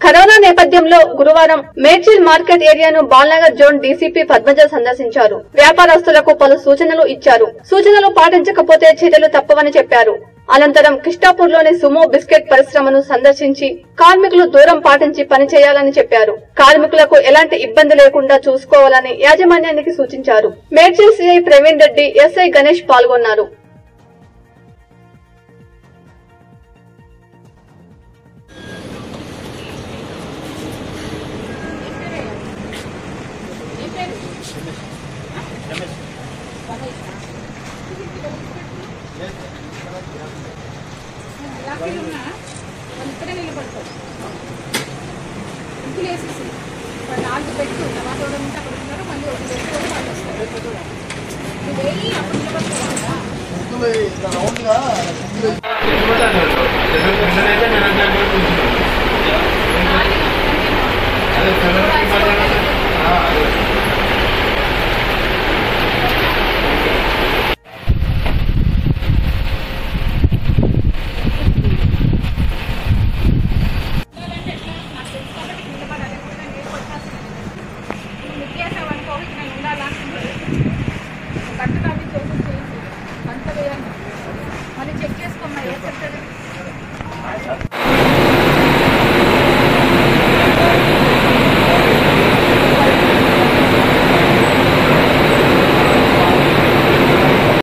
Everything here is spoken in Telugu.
కరోనా నేపథ్యంలో గురువారం మేడ్చిల్ మార్కెట్ ఏరియాను బాల్నగర్ జోన్ డీసీపీ పద్మజ సందర్శించారు వ్యాపారస్తులకు పలు సూచనలు ఇచ్చారు సూచనలు పాటించకపోతే చర్యలు తప్పవని చెప్పారు అనంతరం కిష్టాపూర్లోని సుమో బిస్కెట్ పరిశ్రమను సందర్శించి కార్మికులు దూరం పాటించి పనిచేయాలని చెప్పారు కార్మికులకు ఎలాంటి ఇబ్బంది లేకుండా చూసుకోవాలని యాజమాన్యానికి సూచించారు మేడ్చిల్ సిఐ ప్రవీణ్ రెడ్డి ఎస్ఐ గణేష్ పాల్గొన్నారు లాకీలు ఉన్నా వాళ్ళు ఇక్కడే నిలబడతారు ఇంటిలో వేసేసి వాళ్ళు నాలుగు పెట్టు టమాటో ఉంటే అక్కడ ఉన్నారు మళ్ళీ ఒక పెట్టు కూడా వాళ్ళు వస్తారు నువ్వు వెళ్ళి అప్పుడు నిలబడతావు అదే